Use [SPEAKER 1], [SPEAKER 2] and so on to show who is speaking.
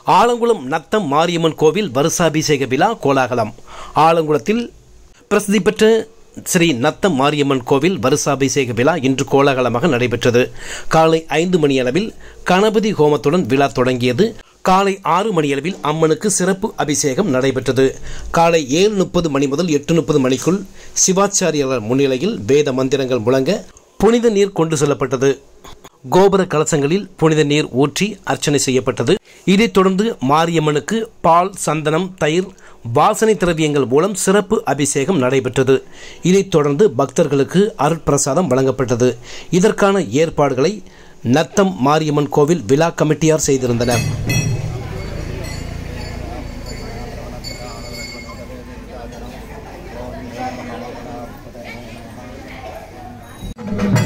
[SPEAKER 1] ஆலங்குளம் நத்தம் மாரியம்மன் கோவில் வருஷாபிஷேக விழா கோலாகலம் ஆலங்குளத்தில் பிரசித்தி பெற்ற ஸ்ரீ நத்தம் மாரியம்மன் கோவில் வருஷாபிஷேக விழா இன்று கோலாகலமாக நடைபெற்றது காலை ஐந்து மணியளவில் கணபதி ஹோமத்துடன் விழா தொடங்கியது காலை ஆறு மணியளவில் அம்மனுக்கு சிறப்பு அபிஷேகம் நடைபெற்றது காலை ஏழு முப்பது மணி முதல் எட்டு முப்பது மணிக்குள் சிவாச்சாரியர் முன்னிலையில் வேத மந்திரங்கள் முழங்க புனித நீர் கொண்டு செல்லப்பட்டது கோபுர கலசங்களில் புனித நீர் ஊற்றி அர்ச்சனை செய்யப்பட்டது இதைத் தொடர்ந்து மாரியம்மனுக்கு பால் சந்தனம் தயிர் வாசனை திரவியங்கள் மூலம் சிறப்பு அபிஷேகம் நடைபெற்றது இதைத் தொடர்ந்து பக்தர்களுக்கு அருட்பிரசாதம் வழங்கப்பட்டது இதற்கான ஏற்பாடுகளை நத்தம் மாரியம்மன் கோவில் விழா கமிட்டியார் செய்திருந்தனர்
[SPEAKER 2] Thank